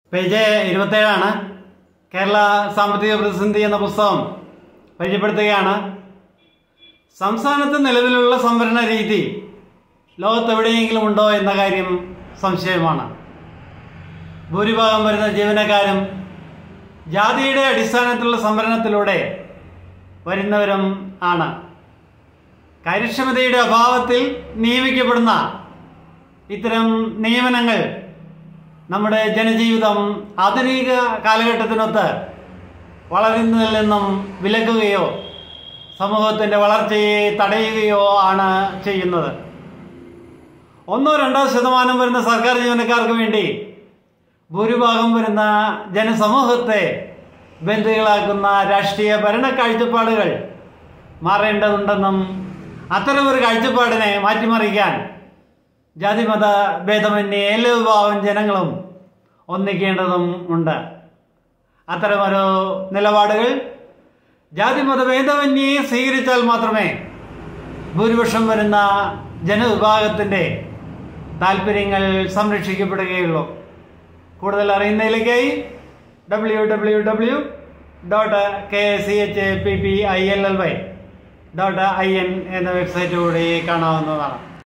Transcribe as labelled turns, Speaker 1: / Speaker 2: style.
Speaker 1: page ഇരുപത്തേഴാണ് Kerala സാമ്പത്തിക പ്രതിസന്ധി എന്ന പുസ്തകം പരിചയപ്പെടുത്തുകയാണ് സംസ്ഥാനത്ത് നിലവിലുള്ള സംവരണ രീതി ലോകത്തെവിടെയെങ്കിലും ഉണ്ടോ എന്ന കാര്യം സംശയമാണ് ഭൂരിഭാഗം വരുന്ന ജീവനക്കാരും ജാതിയുടെ അടിസ്ഥാനത്തിലുള്ള സംവരണത്തിലൂടെ വരുന്നവരും ആണ് കാര്യക്ഷമതയുടെ അഭാവത്തിൽ നിയമിക്കപ്പെടുന്ന ഇത്തരം നിയമനങ്ങൾ നമ്മുടെ ജനജീവിതം ആധുനിക കാലഘട്ടത്തിനൊത്ത് വളരുന്നതിൽ നിന്നും വിലക്കുകയോ സമൂഹത്തിൻ്റെ വളർച്ചയെ തടയുകയോ ആണ് ചെയ്യുന്നത് ഒന്നോ രണ്ടോ ശതമാനം വരുന്ന സർക്കാർ ജീവനക്കാർക്ക് വേണ്ടി ഭൂരിഭാഗം വരുന്ന ജനസമൂഹത്തെ ബന്ധികളാക്കുന്ന രാഷ്ട്രീയ ഭരണ കാഴ്ചപ്പാടുകൾ മാറേണ്ടതുണ്ടെന്നും അത്തരമൊരു കാഴ്ചപ്പാടിനെ മാറ്റിമറിക്കാൻ ജാതിമത ഭേദമന്യേ എല്ലാ വിഭാഗം ജനങ്ങളും ഒന്നിക്കേണ്ടതും ഉണ്ട് അത്തരമൊരു നിലപാടുകൾ ജാതിമത ഭേദമന്യേ സ്വീകരിച്ചാൽ മാത്രമേ ഭൂരിപക്ഷം വരുന്ന ജനവിഭാഗത്തിൻ്റെ താല്പര്യങ്ങൾ സംരക്ഷിക്കപ്പെടുകയുള്ളൂ കൂടുതൽ അറിയുന്നതിലേക്കായി W W W dot K C H P P I L L Y dot I N എന്ന വെബ്സൈറ്റ് കൂടി കാണാവുന്നതാണ്